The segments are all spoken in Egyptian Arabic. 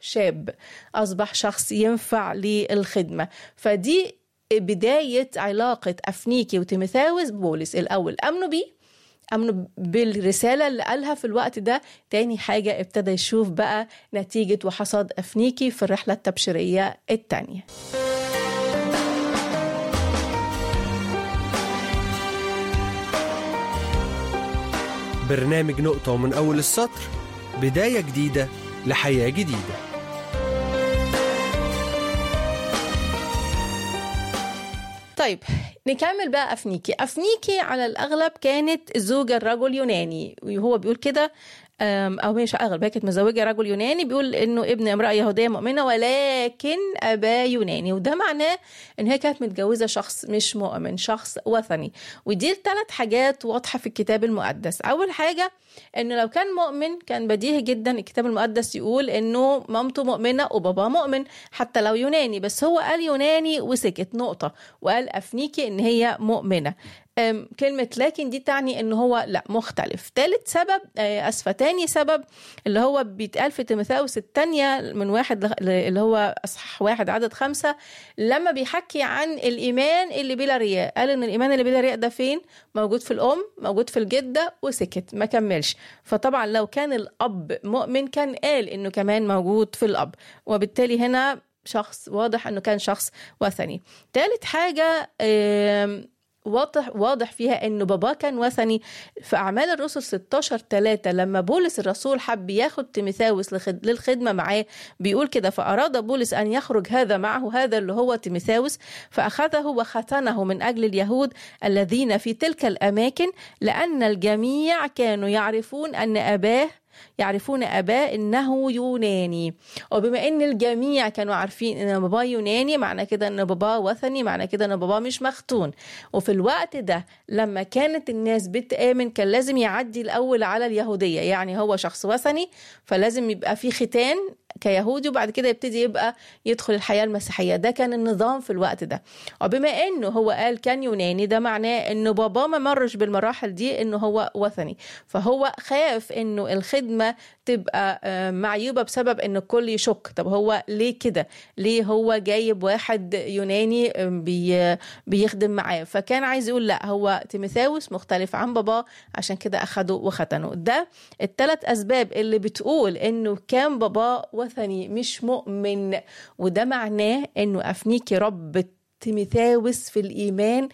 شاب أصبح شخص ينفع للخدمة فدي بداية علاقة أفنيكي وتيموثاوس بولس الأول أمنوا بيه أمنوا بالرسالة اللي قالها في الوقت ده تاني حاجة ابتدى يشوف بقى نتيجة وحصاد أفنيكي في الرحلة التبشيرية التانية برنامج نقطة ومن أول السطر بداية جديدة لحياة جديدة طيب نكمل بقى أفنيكي أفنيكي على الأغلب كانت زوجة الرجل يوناني وهو بيقول كده أم، أو مش أغلب هي كانت متزوجة رجل يوناني بيقول إنه ابن امرأة يهودية مؤمنة ولكن أباه يوناني وده معناه إن هي كانت متجوزة شخص مش مؤمن شخص وثني ودي الثلاث حاجات واضحة في الكتاب المقدس أول حاجة إنه لو كان مؤمن كان بديهي جدا الكتاب المقدس يقول إنه مامته مؤمنة وباباه مؤمن حتى لو يوناني بس هو قال يوناني وسكت نقطة وقال أفنيكي إن هي مؤمنة أم، كلمة لكن دي تعني ان هو لا مختلف ثالث سبب آه، اسفة تاني سبب اللي هو بيتقال في تيموثاوس الثانية من واحد لغ- اللي هو اصحاح واحد عدد خمسة لما بيحكي عن الايمان اللي بلا رياء قال ان الايمان اللي بلا رياء ده فين موجود في الام موجود في الجدة وسكت ما كملش فطبعا لو كان الاب مؤمن كان قال انه كمان موجود في الاب وبالتالي هنا شخص واضح انه كان شخص وثني ثالث حاجة آم، واضح واضح فيها انه باباه كان وثني في اعمال الرسل 16 3 لما بولس الرسول حب ياخد تيموثاوس لخد- للخدمه معاه بيقول كده فاراد بولس ان يخرج هذا معه هذا اللي هو تيموثاوس فاخذه وختنه من اجل اليهود الذين في تلك الاماكن لان الجميع كانوا يعرفون ان اباه يعرفون أباه إنه يوناني وبما إن الجميع كانوا عارفين إن باباه يوناني معنى كده إن باباه وثني معنى كده إن باباه مش مختون وفي الوقت ده لما كانت الناس بتآمن كان لازم يعدي الأول على اليهودية يعني هو شخص وثني فلازم يبقى في ختان كيهودي وبعد كده يبتدي يبقى يدخل الحياة المسيحية ده كان النظام في الوقت ده وبما انه هو قال كان يوناني ده معناه انه باباه ما مرش بالمراحل دي انه هو وثني فهو خاف انه الخدمة تبقى آه، معيوبة بسبب ان الكل يشك طب هو ليه كده ليه هو جايب واحد يوناني آه، بي بيخدم معاه فكان عايز يقول لا هو تيموثاوس مختلف عن باباه عشان كده اخده وختنه ده الثلاث اسباب اللي بتقول انه كان باباه وثني مش مؤمن وده معناه انه افنيكي رب تيموثاوس في الإيمان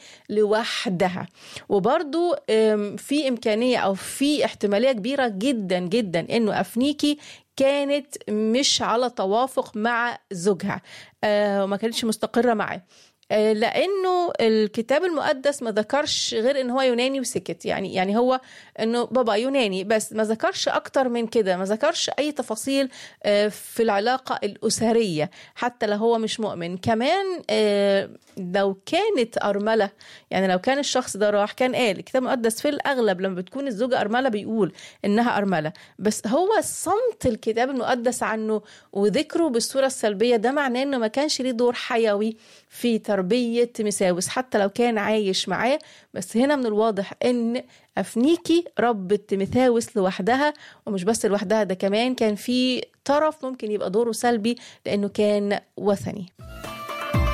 لوحدها وبرضو أم، في إمكانية أو في احتمالية كبيرة جدا جدا إنه أفنيكي كانت مش على توافق مع زوجها آه، وما كانتش مستقرة معاه آه، لانه الكتاب المقدس ما ذكرش غير ان هو يوناني وسكت يعني يعني هو انه بابا يوناني بس ما ذكرش اكتر من كده ما ذكرش اي تفاصيل آه، في العلاقه الاسريه حتى لو هو مش مؤمن كمان آه، لو كانت ارمله يعني لو كان الشخص ده راح كان قال الكتاب المقدس في الاغلب لما بتكون الزوجه ارمله بيقول انها ارمله بس هو صمت الكتاب المقدس عنه وذكره بالصوره السلبيه ده معناه انه ما كانش ليه دور حيوي في تربيه تيموثاوس حتى لو كان عايش معاه بس هنا من الواضح ان افنيكي ربت تيموثاوس لوحدها ومش بس لوحدها ده كمان كان في طرف ممكن يبقى دوره سلبي لانه كان وثني